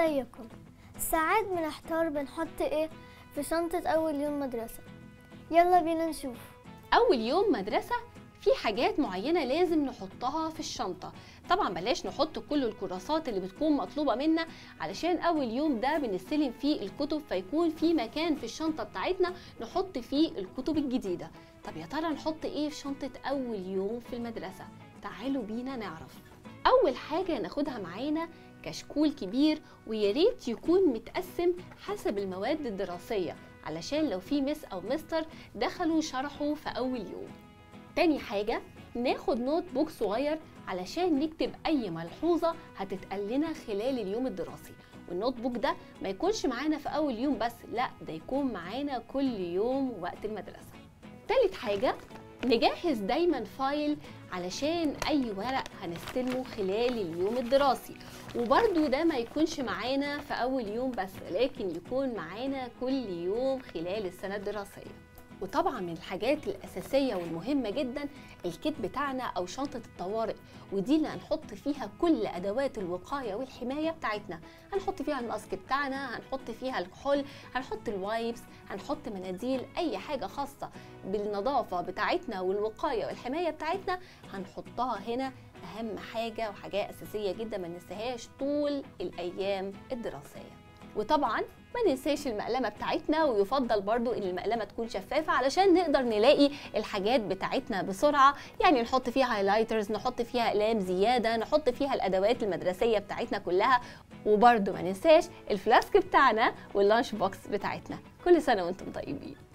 ازيكم ساعات بنحتار بنحط ايه في شنطة أول يوم مدرسة يلا بينا نشوف اول يوم مدرسه في حاجات معينه لازم نحطها في الشنطه طبعا بلاش نحط كل الكراسات اللي بتكون مطلوبه منا علشان اول يوم ده بنستلم فيه الكتب فيكون في مكان في الشنطه بتاعتنا نحط فيه الكتب الجديده طب يا ترى نحط ايه في شنطه اول يوم في المدرسه تعالوا بينا نعرف اول حاجه ناخدها معانا كشكول كبير ويا ريت يكون متقسم حسب المواد الدراسيه علشان لو في مس او مستر دخلوا شرحوا في اول يوم تاني حاجة ناخد نوت بوك صغير علشان نكتب أي ملحوظة هتتقال لنا خلال اليوم الدراسي والنوت بوك ده ما يكونش معانا في أول يوم بس لا ده يكون معانا كل يوم وقت المدرسة تالت حاجة نجهز دايما فايل علشان أي ورق هنستلمه خلال اليوم الدراسي وبرده ده ما يكونش معانا في أول يوم بس لكن يكون معانا كل يوم خلال السنة الدراسية وطبعا من الحاجات الأساسية والمهمة جدا الكيت بتاعنا أو شنطة الطوارئ ودي اللي هنحط فيها كل أدوات الوقاية والحماية بتاعتنا هنحط فيها الماسك بتاعنا هنحط فيها الكحول هنحط الوايبس هنحط مناديل أي حاجة خاصة بالنظافة بتاعتنا والوقاية والحماية بتاعتنا هنحطها هنا أهم حاجة وحاجة أساسية جدا ما ننساهاش طول الأيام الدراسية وطبعا ما ننساش المقلمه بتاعتنا ويفضل برضو ان المقلمه تكون شفافه علشان نقدر نلاقي الحاجات بتاعتنا بسرعه يعني نحط فيها هايلايترز نحط فيها اقلام زياده نحط فيها الادوات المدرسيه بتاعتنا كلها وبرضو ما ننساش الفلاسك بتاعنا واللانش بوكس بتاعتنا كل سنه وانتم طيبين